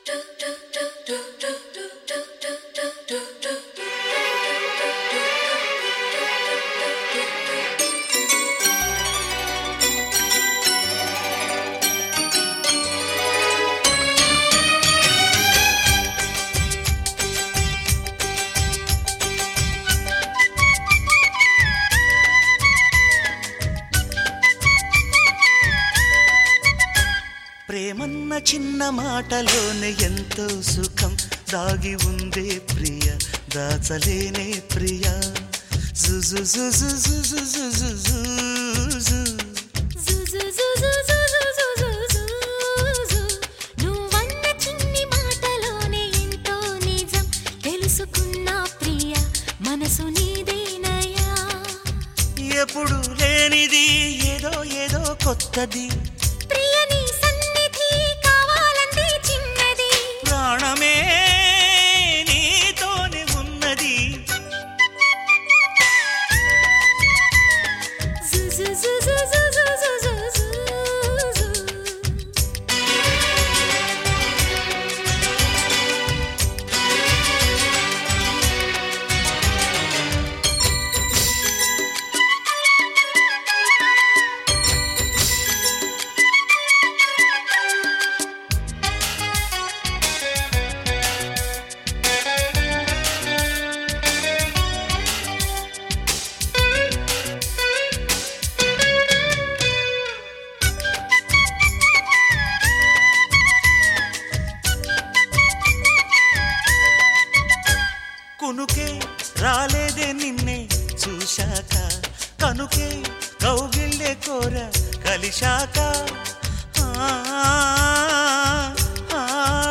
ప్రేమన్న చిన్న మాటలోనే ఎంతో సుఖం దాగి ఉందే ప్రియ దాచలేనే ప్రియ జుజు జుజు జుజు జుజు జుజు. నువ్వన్న చిన్ని మాటలోనే ఎంతో నిజం తెలుసుకున్నా ప్రియ మనసు నీదేనయా ఎప్పుడు లేనిది ఏదో ఏదో కొత్తది ప్రియ నీ సన్నిధి కావాలంటే చిన్నది ప్రాణమే నీతోనే ఉన్నది జు జు జు జు జు జు జు జు జు. కునుకే రాలేదే నిన్నే చూశాక కనుకే కౌగిళ్ళే కోర కలిశాక ఆ, ఆ,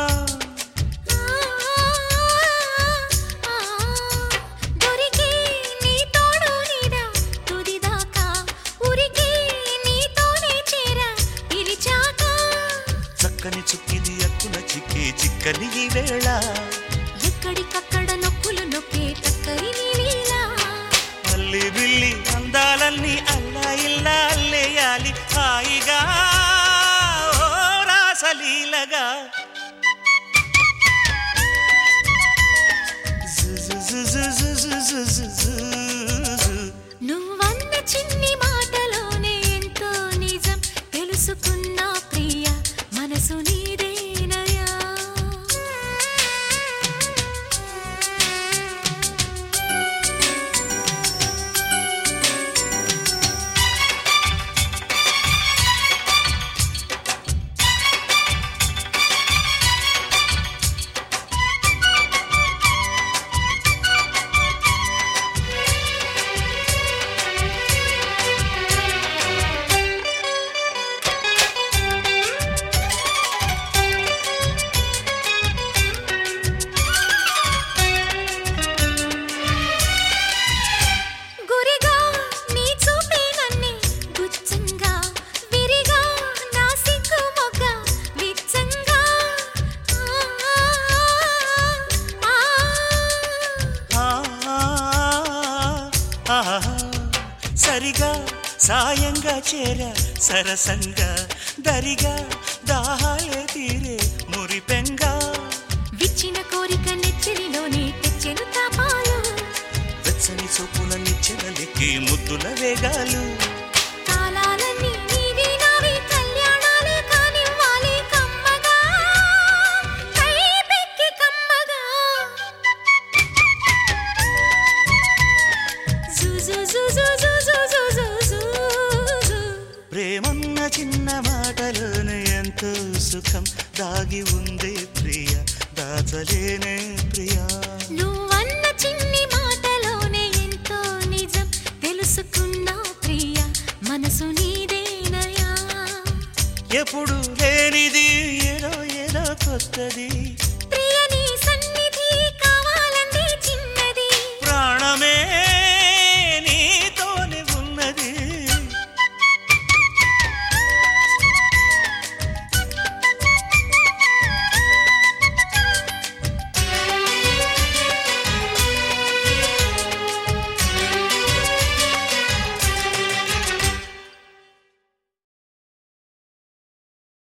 దొరికే నీ తోడు నీడ తుదిదాకా ఉరికే నీతోనే చేర పిలిచాక చక్కని చుక్కిది అక్కున చిక్కే చిక్కని ఈ వేళ ఎక్కడికక్కడ నొక్కులు నొక్కే టక్కరి నీలీలా అల్లి బిల్లి అందాలన్నీ అల్లా ఇల్లా అల్లేయాలి హాయిగా ఓ రాసలీలగా జు జు జు జు జు జు జు జు జు. నువ్వన్న చిన్ని మాటలోనే ఎంతో నిజం తెలుసుకున్నా ప్రియ మనసు నీదేనయా గురిగా నీ చూపే నన్నే గుచ్చంగా విరిగా నా సిగ్గు మొగ్గ విచ్చంగా ఆ, ఆ, ఆ. ఆ, ఆ, సరిగా సాయంగా చేర సరసంగా దరిగా దాహాలే తీరే మురిపెంగా విచ్చిన కోరిక నెచ్చరిలోనే తెచ్చెను తాపాలు వెచ్చని చూపుల నిచ్చెనలెక్కి ముద్దుల వేగాలు కాలాలన్నీ నీవి నావి కళ్యాణాలే కానివ్వాలి కమ్మగా కైపెక్కి కమ్మగా జు జు జు జు జు జు జు జు జు జు. ప్రేమన్న చిన్న మాటలోనే ఎంతో సుఖం దాగి ఉందే ప్రియ దాచలేనే ప్రియా నువ్వన్న చిన్ని మాటలోనే ఎంతో నిజం తెలుసుకున్నా ప్రియ మనసు నీదేనయా ఎప్పుడు లేనిది ఏదో ఏదో కొత్తది